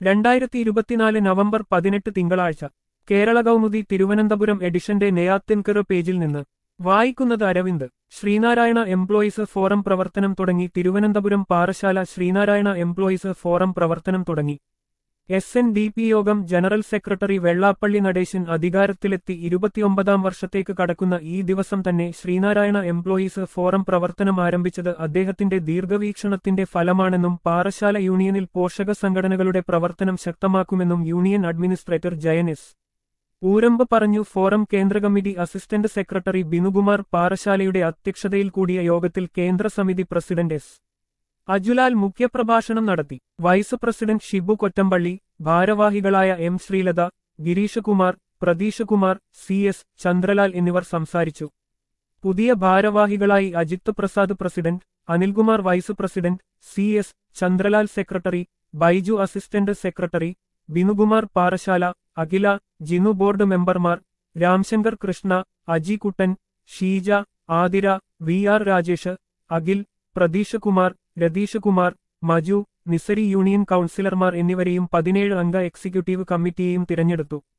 രണ്ടായിരത്തി ഇരുപത്തിനാല് നവംബർ പതിനെട്ട് തിങ്കളാഴ്ച കേരള കൗമുദി തിരുവനന്തപുരം എഡിഷന്റെ നെയ്യാത്തിൻകറ് പേജിൽ നിന്ന് വായിക്കുന്നത് അരവിന്ദ് ശ്രീനാരായണ എംപ്ലോയീസ് ഫോറം പ്രവർത്തനം തുടങ്ങി തിരുവനന്തപുരം പാറശാല ശ്രീനാരായണ എംപ്ലോയീസ് ഫോറം പ്രവർത്തനം തുടങ്ങി S N D P Yogam general secretary Vellappally Natesan അധികാരത്തിലെത്തി ഇരുപത്തിയൊമ്പതാം വർഷത്തേക്ക് കടക്കുന്ന ഈ ദിവസം തന്നെ ശ്രീനാരായണ എംപ്ലോയീസ് ഫോറം പ്രവർത്തനം ആരംഭിച്ചത് അദ്ദേഹത്തിന്റെ ദീർഘവീക്ഷണത്തിന്റെ ഫലമാണെന്നും പാറശാല യൂണിയനിൽ പോഷക സംഘടനകളുടെ പ്രവർത്തനം ശക്തമാക്കുമെന്നും union administrator Jayan S Oorambu പറഞ്ഞു ഫോറം കേന്ദ്ര കമ്മിറ്റി അസിസ്റ്റന്റ് സെക്രട്ടറി ബിനുകുമാർ പാറശാലയുടെ അധ്യക്ഷതയിൽ കൂടിയ യോഗത്തിൽ കേന്ദ്ര സമിതി പ്രസിഡന്റ് എസ് അജുലാൽ മുഖ്യപ്രഭാഷണം നടത്തി വൈസ് പ്രസിഡന്റ് ഷിബു കൊറ്റമ്പള്ളി ഭാരവാഹികളായ M Sreelatha Gireeshakumar Pratheeshakumar C S Chandralal എന്നിവർ സംസാരിച്ചു പുതിയ ഭാരവാഹികളായി Ajith Prasad president Anilkumar vice president C S Chandralal secretary Biju assistant secretary Binukumar Parassala Akhila Jinu board മെമ്പർമാർ Ramshankar Krishna Ajikuttan Sheeja Athira V R Rajesh Akhil Pratheeshakumar Ratheeshakumar Maju Nisari union കൗൺസിലർമാർ എന്നിവരെയും പതിനേഴ് അംഗ എക്സിക്യൂട്ടീവ് കമ്മിറ്റിയെയും തിരഞ്ഞെടുത്തു